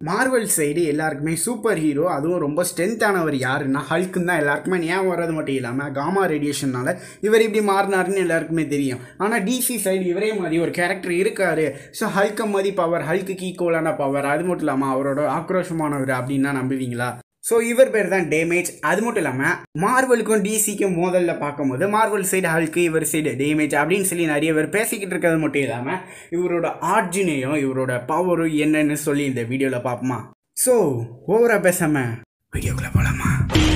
Marvel side எல்லாருக்குமே super hero அதுவும் ரொம்ப ஸ்ட்ரென்த்தானவர் யாருன்னா ஹல்க்குன்னு தான் எல்லாருக்குமே ஞாபகம் வர்றது மட்டும் இல்லாமல் காமா ரேடியேஷனால இவர் இப்படி மாறினாருன்னு எல்லாருக்குமே தெரியும் ஆனால் டிசி சைடு இவரே மாதிரி ஒரு கேரக்டர் இருக்காரு ஸோ ஹல்க மாதிரி பவர் ஹல்க்குக்கு ஈக்குவலான பவர் அது மட்டும் இல்லாமல் அவரோட ஆக்ரோஷமானவர் அப்படின்னா நம்புவீங்களா ஸோ இவர் பேர் தான் டேமேஜ் அது மட்டும் இல்லாமல் மார்வலுக்கும் டிசிக்கும் மோதலில் பார்க்கும்போது மார்வல் சைடு ஹல்க்கு இவர் சைடு டேமேஜ் அப்படின்னு சொல்லி நிறைய பேர் பேசிக்கிட்டு இருக்கிறது மட்டும் இல்லாமல் இவரோட ஆர்ஜினையும் இவரோட பவரும் என்னன்னு சொல்லி இந்த வீடியோவில் பார்ப்போமா ஸோ ஓவரா பேசாம வீடியோக்குள்ளே போகலாமா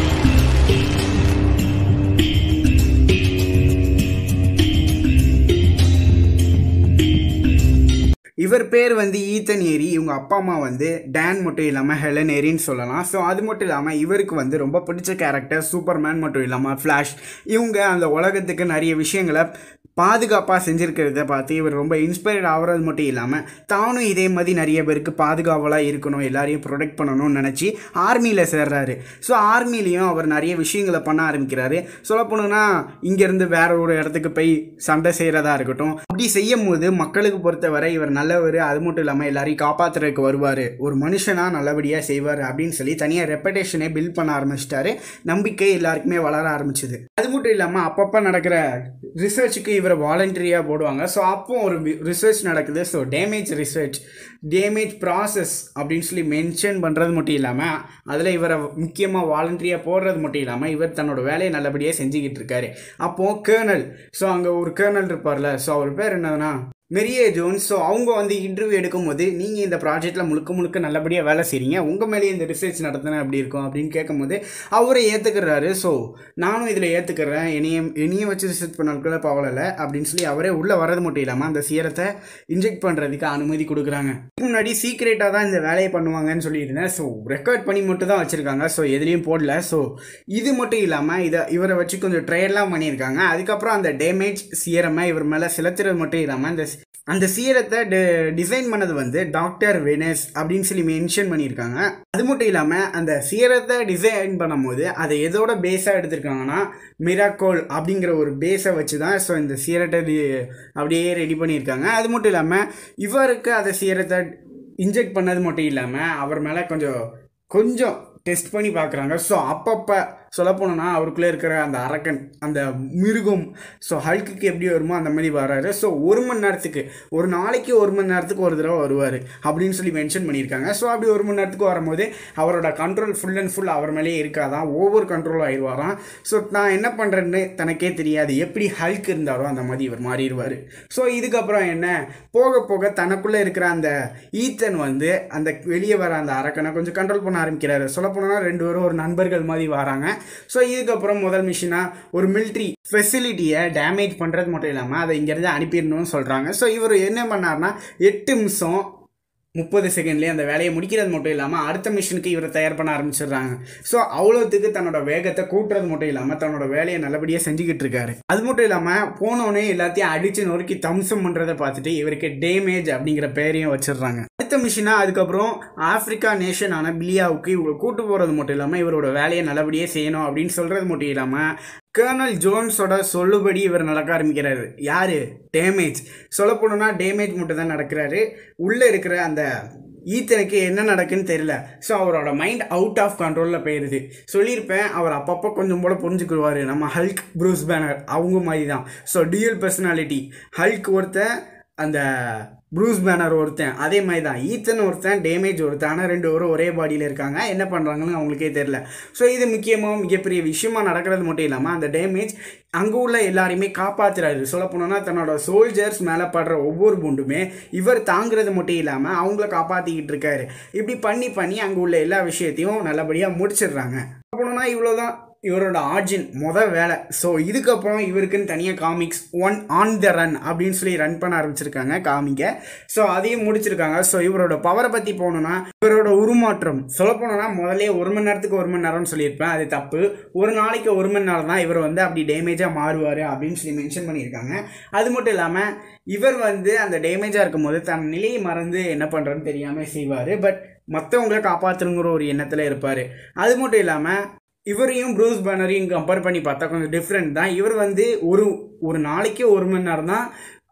இவர் பேர் வந்து ஈத்தன் ஏரி இவங்க அப்பா அம்மா வந்து டேன் மட்டும் இல்லாமல் ஹெலன் ஏரின்னு சொல்லலாம் ஸோ அது மட்டும் இல்லாமல் இவருக்கு வந்து ரொம்ப பிடிச்ச கேரக்டர் சூப்பர்மேன் மட்டும் இல்லாமல் ஃப்ளாஷ் இவங்க அந்த உலகத்துக்கு நிறைய விஷயங்களை பாதுகாப்பாக செஞ்சுருக்கிறத பார்த்து இவர் ரொம்ப இன்ஸ்பயர்ட் ஆகிறது மட்டும் இல்லாமல் தானும் இதே மாதிரி நிறைய பேருக்கு பாதுகாவலாக இருக்கணும் எல்லாரையும் ப்ரொடெக்ட் பண்ணணும்னு நினச்சி ஆர்மியில் சேர்றாரு ஸோ ஆர்மிலையும் அவர் நிறைய விஷயங்களை பண்ண ஆரம்பிக்கிறாரு சொல்ல போனோம்னா இங்கேருந்து வேற ஒரு இடத்துக்கு போய் சண்டை செய்கிறதா இருக்கட்டும் அப்படி செய்யும் போது மக்களுக்கு பொறுத்தவரை இவர் நல்லவர் அது மட்டும் இல்லாமல் எல்லாரையும் காப்பாற்றுறதுக்கு வருவார் ஒரு மனுஷனாக நல்லபடியாக செய்வார் அப்படின்னு சொல்லி தனியாக ரெப்படேஷனே பில்ட் பண்ண ஆரம்பிச்சிட்டாரு நம்பிக்கை எல்லாருக்குமே வளர ஆரம்பிச்சது அது மட்டும் இல்லாமல் அப்பப்போ நடக்கிற ரிசர்ச்சுக்கு இவரை வாலண்டரியாக போடுவாங்க ஸோ அப்போ ஒரு ரிசர்ச் நடக்குது so damage research damage process அப்படின்னு சொல்லி மென்ஷன் பண்ணுறது மட்டும் இல்லாமல் அதில் இவரை முக்கியமாக வாலண்டரியாக போடுறது மட்டும் இல்லாமல் இவர் தன்னோட வேலையை நல்லபடியாக செஞ்சுக்கிட்டு இருக்காரு அப்போது கேர்னல் ஸோ அங்கே ஒரு கேர்னல் இருப்பார்ல ஸோ அவர் பேர் என்னதுன்னா மெரியே ஜோன்ஸ் ஸோ அவங்க வந்து இன்டர்வியூ எடுக்கும்போது நீங்கள் இந்த ப்ராஜெக்ட்டில் முழுக்க முழுக்க நல்லபடியாக வேலை செய்கிறீங்க உங்கள் மேலேயே இந்த ரிசர்ச் நடத்தினேன் அப்படி இருக்கும் அப்படின்னு கேட்கும்போது அவரை ஏற்றுக்கிறாரு ஸோ நானும் இதில் ஏற்றுக்கிறேன் இனியும் இனியும் வச்சு ரிசர்ச் பண்ணாலும் பவலை அப்படின்னு சொல்லி அவரே உள்ளே வரது மட்டும் இல்லாமல் அந்த சீரத்தை இன்ஜெக்ட் பண்ணுறதுக்கு அனுமதி கொடுக்குறாங்க முன்னாடி சீக்ரெட்டாக தான் இந்த வேலையை பண்ணுவாங்கன்னு சொல்லியிருந்தேன் ஸோ ரெக்கார்ட் பண்ணி மட்டும் தான் வச்சுருக்காங்க ஸோ எதுலேயும் போடல ஸோ இது மட்டும் இல்லாமல் இதை இவரை வச்சு கொஞ்சம் ட்ரையல்லாம் பண்ணியிருக்காங்க அதுக்கப்புறம் அந்த டேமேஜ் சீரமை இவர் மேலே செலுத்துறது மட்டும் இல்லாமல் அந்த அந்த சீரத்தை டிசைன் பண்ணது வந்து டாக்டர் வெனஸ் அப்படின்னு சொல்லி மென்ஷன் பண்ணியிருக்காங்க அது மட்டும் இல்லாமல் அந்த சீரத்தை டிசைன் பண்ணும்போது அதை எதோட பேஸாக எடுத்திருக்காங்கன்னா மிராக்கோல் அப்படிங்கிற ஒரு பேஸை வச்சு தான் ஸோ இந்த சீரட்டை அப்படியே ரெடி பண்ணியிருக்காங்க அது மட்டும் இல்லாமல் இவருக்கு அந்த சீரத்தை இன்ஜெக்ட் பண்ணது மட்டும் இல்லாமல் அவர் மேலே கொஞ்சம் கொஞ்சம் டெஸ்ட் பண்ணி பார்க்குறாங்க ஸோ அப்பப்போ சொல்ல போனோன்னா அவருக்குள்ளே இருக்கிற அந்த அரக்கன் அந்த மிருகம் ஸோ ஹல்க்குக்கு எப்படி வருமோ அந்த மாதிரி வராரு ஸோ ஒரு மணி நேரத்துக்கு ஒரு நாளைக்கு ஒரு மணி நேரத்துக்கு ஒரு தடவை வருவார் அப்படின்னு சொல்லி மென்ஷன் பண்ணியிருக்காங்க ஸோ அப்படி ஒரு மணி நேரத்துக்கு வரும்போது அவரோட கண்ட்ரோல் ஃபுல் அண்ட் ஃபுல் அவர் மேலேயே இருக்காதான் ஓவர் கண்ட்ரோல் ஆயிடுவாராம் ஸோ நான் என்ன பண்ணுறேன்னு தனக்கே தெரியாது எப்படி ஹல்க் இருந்தாரோ அந்த மாதிரி இவர் மாறிடுவார் ஸோ இதுக்கப்புறம் என்ன போக போக தனக்குள்ளே இருக்கிற அந்த ஈத்தன் வந்து அந்த வெளியே வர அந்த அரக்கனை கொஞ்சம் கண்ட்ரோல் பண்ண ஆரம்பிக்கிறாரு சொல்ல போனோன்னா ரெண்டு பேரும் ஒரு நண்பர்கள் மாதிரி வராங்க ஸோ இதுக்கப்புறம் முதல் மிஷினாக ஒரு மிலிட்ரி ஃபெசிலிட்டியை டேமேஜ் பண்ணுறது மட்டும் இல்லாமல் அதை இங்கேருந்து அனுப்பிடணும்னு சொல்கிறாங்க ஸோ இவர் என்ன பண்ணார்னா எட்டு நிமிஷம் முப்பது செகண்ட்லேயே அந்த வேலையை முடிக்கிறது மட்டும் இல்லாமல் அடுத்த மிஷினுக்கு இவரை தயார் பண்ண ஆரம்பிச்சிடுறாங்க ஸோ அவ்வளோத்துக்கு தன்னோட வேகத்தை கூட்டுறது மட்டும் இல்லாமல் தன்னோட வேலையை நல்லபடியாக செஞ்சுக்கிட்டு இருக்காரு அது மட்டும் இல்லாமல் போனோடனே எல்லாத்தையும் அடித்து நொறுக்கி தம்சம் பண்ணுறதை பார்த்துட்டு இவருக்கு டேமேஜ் அப்படிங்கிற பேரையும் வச்சிடுறாங்க அடுத்த மிஷினாக அதுக்கப்புறம் ஆப்பிரிக்கா நேஷனான பிலியாவுக்கு இவங்க கூட்டு போகிறது மட்டும் இல்லாமல் இவரோட வேலையை நல்லபடியாக செய்யணும் அப்படின்னு சொல்கிறது மட்டும் இல்லாமல் கேர்னல் ஜோன்ஸோட சொல்லுபடி இவர் நடக்க ஆரம்பிக்கிறாரு யார் டேமேஜ் சொல்ல போனோம்னா டேமேஜ் மட்டும் தான் நடக்கிறாரு உள்ளே இருக்கிற அந்த ஈத்தனுக்கு என்ன நடக்குன்னு தெரியல ஸோ அவரோட மைண்ட் அவுட் ஆஃப் கண்ட்ரோலில் போயிடுது சொல்லியிருப்பேன் அவர் அப்பப்போ கொஞ்சம் போல புரிஞ்சுக்கிடுவார் நம்ம ஹல்க் ப்ரூஸ் பேனர் அவங்க மாதிரி தான் ஸோ டியூல் பர்சனாலிட்டி ஹல்க் ஒருத்தன் அந்த ப்ரூஸ் பேனர் ஒருத்தன் அதே மாதிரி தான் ஈத்தன் ஒருத்தன் டேமேஜ் ஒருத்தன் ஆனால் ரெண்டு பேரும் ஒரே பாடியில் இருக்காங்க என்ன பண்ணுறாங்கன்னு அவங்களுக்கே தெரில ஸோ இது முக்கியமாக மிகப்பெரிய விஷயமா நடக்கிறது மட்டும் இல்லாமல் அந்த டேமேஜ் அங்கே உள்ள எல்லாரையுமே காப்பாற்றுறாரு சொல்ல போனோன்னா தன்னோட சோல்ஜர்ஸ் மேலே படுற ஒவ்வொரு குண்டுமே இவர் தாங்குறது மட்டும் இல்லாமல் அவங்கள காப்பாற்றிக்கிட்டு இருக்காரு இப்படி பண்ணி பண்ணி அங்கே உள்ள எல்லா விஷயத்தையும் நல்லபடியாக முடிச்சிடுறாங்க போனோன்னா இவ்வளோதான் இவரோட ஆர்ஜின் முத வேலை ஸோ இதுக்கப்புறம் இவருக்குன்னு தனியாக comics one on the run அப்படின்னு சொல்லி ரன் பண்ண ஆரம்பிச்சிருக்காங்க காமிக்க ஸோ அதையும் முடிச்சிருக்காங்க ஸோ இவரோட பவரை பற்றி போகணுன்னா இவரோட உருமாற்றம் சொல்ல போனோன்னா முதல்ல ஒரு மணி நேரத்துக்கு ஒரு மணி நேரம்னு சொல்லியிருப்பேன் அது தப்பு ஒரு நாளைக்கு ஒரு மணி நேரம் தான் இவர் வந்து அப்படி டேமேஜாக மாறுவார் அப்படின்னு சொல்லி மென்ஷன் பண்ணியிருக்காங்க அது மட்டும் இல்லாமல் இவர் வந்து அந்த டேமேஜாக இருக்கும்போது தன் நிலையை மறந்து என்ன பண்ணுறதுன்னு தெரியாமல் செய்வார் பட் மற்றவங்களை காப்பாற்றுங்கிற ஒரு எண்ணத்தில் இருப்பார் அது மட்டும் இல்லாமல் இவரையும் ப்ரூஸ் பேனரையும் கம்பேர் பண்ணி பார்த்தா கொஞ்சம் டிஃப்ரெண்ட் தான் இவர் வந்து ஒரு ஒரு நாளைக்கு ஒரு மணி நேரம் தான்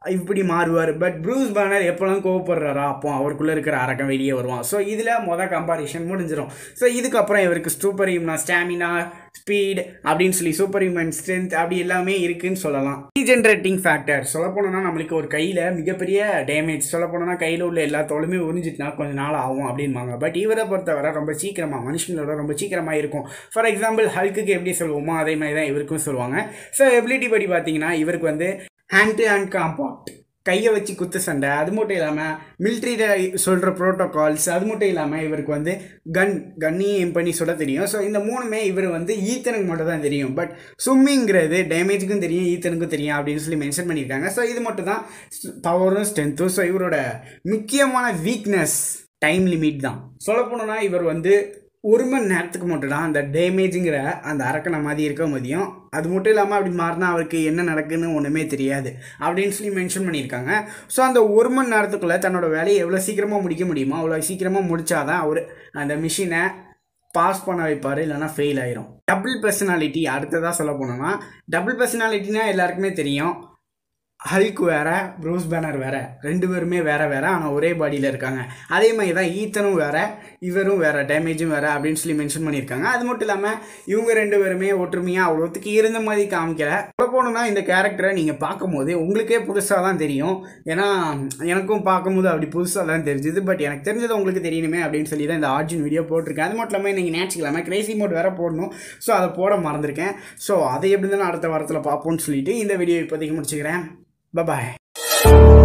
இப்படி மாறுவார் பட் ப்ரூஸ் பேனர் எப்போல்லாம் கோவப்படுறாரோ அப்போ அவருக்குள்ளே இருக்கிற அரக்கம் வெளியே வருவான் ஸோ இதில் மொதல் கம்பாரிஷன் முடிஞ்சிடும் ஸோ இதுக்கப்புறம் இவருக்கு சூப்பர் ஹியூம்னா ஸ்டாமினா ஸ்பீட் அப்படின்னு சொல்லி சூப்பர் ஹியூமன் ஸ்ட்ரென்த் அப்படி எல்லாமே இருக்குன்னு சொல்லலாம் ரீஜென்ரேட்டிங் ஃபேக்டர் சொல்ல போனோம்னா நம்மளுக்கு ஒரு கையில் மிகப்பெரிய டேமேஜ் சொல்ல போனோம்னா கையில் உள்ள எல்லா தோலுமே உறிஞ்சிட்டுனா கொஞ்சம் நாள் ஆகும் அப்படின்பாங்க பட் இவரை பொறுத்தவரை ரொம்ப சீக்கிரமாக மனுஷங்களோட ரொம்ப சீக்கிரமாக இருக்கும் ஃபார் எக்ஸாம்பிள் ஹல்க்குக்கு எப்படி சொல்லுவோமோ அதே மாதிரி தான் இவருக்கும் சொல்லுவாங்க ஸோ எபிலிட்டி படி பார்த்தீங்கன்னா இவருக்கு வந்து ஹேண்ட் டு ஹேண்ட் காம்பாக்ட் கையை வச்சு குத்து சண்டை அது மட்டும் இல்லாமல் மிலிட்ரியில் சொல்கிற ப்ரோட்டோகால்ஸ் அது மட்டும் இல்லாமல் இவருக்கு வந்து கன் கன்னையும் எம் பண்ணி சொல்ல தெரியும் ஸோ இந்த மூணுமே இவர் வந்து ஈத்தனுக்கு மட்டும் தான் தெரியும் பட் ஸ்விம்மிங்கிறது டேமேஜுக்கும் தெரியும் ஈத்தனுக்கும் தெரியும் அப்படின்னு சொல்லி மென்ஷன் பண்ணியிருக்காங்க ஸோ இது மட்டும் தான் பவரும் ஸ்ட்ரென்த்தும் ஸோ இவரோட முக்கியமான வீக்னஸ் டைம் லிமிட் தான் சொல்ல போனோம்னா இவர் வந்து ஒரு மணி நேரத்துக்கு மட்டும் தான் அந்த டேமேஜுங்கிற அந்த அரக்கனை மாதிரி இருக்க முடியும் அது மட்டும் இல்லாமல் அப்படி மாறினா அவருக்கு என்ன நடக்குன்னு ஒன்றுமே தெரியாது அப்படின்னு சொல்லி மென்ஷன் பண்ணியிருக்காங்க ஸோ அந்த ஒரு மணி நேரத்துக்குள்ளே தன்னோட வேலையை எவ்வளோ சீக்கிரமாக முடிக்க முடியுமோ அவ்வளோ சீக்கிரமாக முடிச்சாதான் அவர் அந்த மிஷினை பாஸ் பண்ண வைப்பார் இல்லைனா ஃபெயில் ஆயிரும் டபுள் பர்சனாலிட்டி அடுத்ததாக சொல்ல போனோம்னா டபுள் பர்சனாலிட்டினா எல்லாருக்குமே தெரியும் ஹல்க் வேற ப்ரூஸ் பேனர் வேற ரெண்டு பேருமே வேற வேற ஆனால் ஒரே பாடியில் இருக்காங்க அதே மாதிரி தான் ஈத்தனும் வேற இவரும் வேற டேமேஜும் வேற அப்படின்னு சொல்லி மென்ஷன் பண்ணியிருக்காங்க அது மட்டும் இல்லாமல் இவங்க ரெண்டு பேருமே ஒற்றுமையாக அவ்வளோத்துக்கு இருந்த மாதிரி காமிக்கல சொல்ல போனோம்னா இந்த கேரக்டரை நீங்கள் பார்க்கும்போது உங்களுக்கே புதுசாக தான் தெரியும் ஏன்னா எனக்கும் பார்க்கும்போது அப்படி புதுசாக தான் தெரிஞ்சுது பட் எனக்கு தெரிஞ்சது உங்களுக்கு தெரியணுமே அப்படின்னு சொல்லி தான் இந்த ஆர்ஜின் வீடியோ போட்டிருக்கேன் அது மட்டும் இல்லாமல் இன்றைக்கி ஞாயிற்றுக்கிழமை கிரேசி மோட் வேற போடணும் ஸோ அதை போட மறந்துருக்கேன் ஸோ அதை எப்படி இருந்தாலும் அடுத்த வாரத்தில் பார்ப்போம்னு சொல்லிட்டு இந்த வீடியோ இப்போதைக்கு முடிச்சுக்கிறேன் Bye bye.